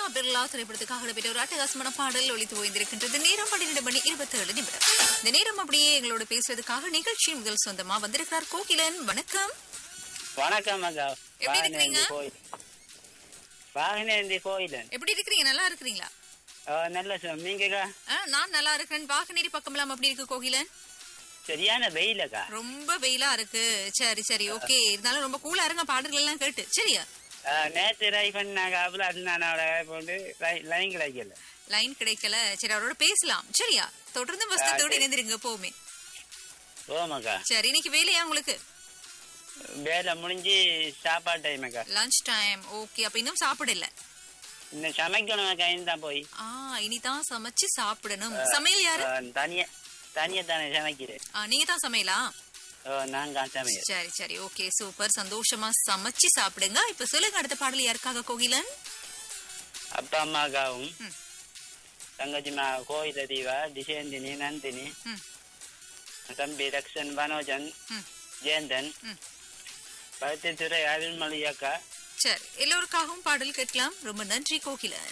பிர்லா திரைப்படத்துக்காக இடம்பெற்ற ஒரு அட்டகாசமான பாடல் ஒழித்து ஓய்ந்திருக்கின்றது நேரம் பன்னிரண்டு மணி இருபத்தி ஏழு நிமிடம் இந்த நேரம் அப்படியே எங்களோட பேசுறதுக்காக நிகழ்ச்சியின் முதல் சொந்தமா வந்திருக்கிறார் கோகிலன் வணக்கம் வணக்கம் அக்கா எப்படி இருக்கிறீங்க? வாகனேந்தி கோயில் வாகனேந்தி கோயிலன் எப்படி இருக்கிறீங்க நல்லா இருக்கிறீங்களா ஆ, நல்ல சார் நீங்கக்கா ஆ, நான் நல்லா இருக்கிறேன் பாகநேரி பக்கம்லாம் அப்படி இருக்கு கோகிலன் சரியான வெயிலக்கா ரொம்ப வெயிலா இருக்கு சரி சரி ஓகே இருந்தாலும் ரொம்ப கூலா இருங்க பாடல்கள் எல்லாம் கேட்டு சரியா ஆ, நேத்து ரை பண்ணாங்க அவ்வளோ அண்ணானோட போட்டு லைன் கிடைக்கல லைன் கிடைக்கல சரி அவரோட பேசலாம் சரியா தொடர்ந்து வசத்தோடு இணைந்திருங்க எப்பவுமே ஓமாக்கா சரி இன்னைக்கு வேலையா உங்களுக்கு வேலை முடிஞ்சு சாப்பாடு டைம் அக்கா லஞ்ச் டைம் ஓகே அப்ப இன்னும் சாப்பிடல இந்த சமைக்கணும் அக்கா தான் போய் ஆ இனிதான் சமைச்சு சாப்பிடணும் சமையல் யாரு ஆ, தனியா தனியா தானே சமைக்கிறேன் ஆ, நீங்க தான் சமையலா ஓ, நான் தான் சமையல் சரி சரி ஓகே சூப்பர் சந்தோஷமா சமைச்சு சாப்பிடுங்க இப்ப சொல்லுங்க அடுத்த பாடல் யாருக்காக கோகிலன் அப்பா அம்மாக்காவும் ம். தங்கச்சிமா கோயில தீவா திசேந்தினி நந்தினி ம். தம்பி ரக்ஷன் மனோஜன் ம். ஜெயந்தன் ம். பருத்தித்துறை அருள்மொழி அக்கா சரி எல்லோருக்காகவும் பாடல் கேட்கலாம் ரொம்ப நன்றி கோகிலன்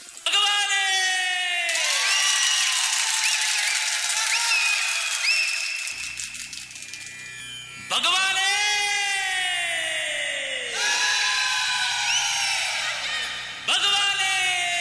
பகவானே